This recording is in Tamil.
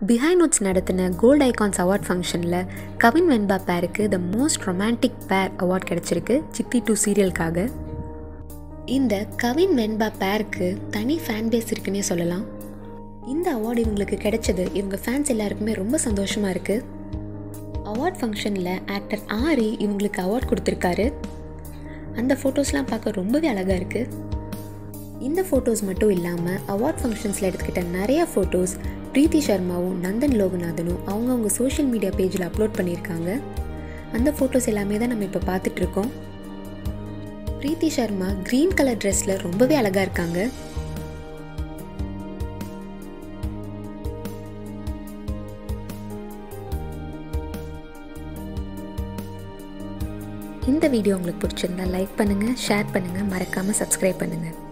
பிஹைண்ட் நோட்ஸ் நடத்தின கோல்டு ஐகான்ஸ் அவார்ட் ஃபங்க்ஷனில் கவின் வெண்பா பேருக்கு the most romantic pair award கிடச்சிருக்கு சித்தி டூ சீரியலுக்காக இந்த கவின் வெண்பா பேருக்கு தனி ஃபேன் பேஸ் இருக்குன்னே சொல்லலாம் இந்த அவார்டு இவங்களுக்கு கிடைச்சது இவங்க ஃபேன்ஸ் எல்லாருக்குமே ரொம்ப சந்தோஷமாக இருக்குது அவார்ட் ஃபங்க்ஷனில் ஆக்டர் ஆரி இவங்களுக்கு அவார்ட் கொடுத்துருக்காரு அந்த ஃபோட்டோஸ்லாம் பார்க்க ரொம்பவே அழகாக இருக்குது இந்த ஃபோட்டோஸ் மட்டும் இல்லாமல் அவார்ட் ஃபங்க்ஷன்ஸில் எடுத்துக்கிட்ட நிறைய ஃபோட்டோஸ் பிரீத்தி சர்மாவும் நந்தன் லோகநாதனும் அவங்கவுங்க சோஷியல் மீடியா பேஜில் அப்லோட் பண்ணியிருக்காங்க அந்த ஃபோட்டோஸ் எல்லாமே தான் நம்ம இப்போ பார்த்துட்ருக்கோம் பிரீத்தி சர்மா க்ரீன் கலர் ட்ரெஸ்ஸில் ரொம்பவே அழகாக இருக்காங்க இந்த வீடியோ உங்களுக்கு பிடிச்சிருந்தா லைக் பண்ணுங்கள் ஷேர் பண்ணுங்கள் மறக்காமல் சப்ஸ்கிரைப் பண்ணுங்கள்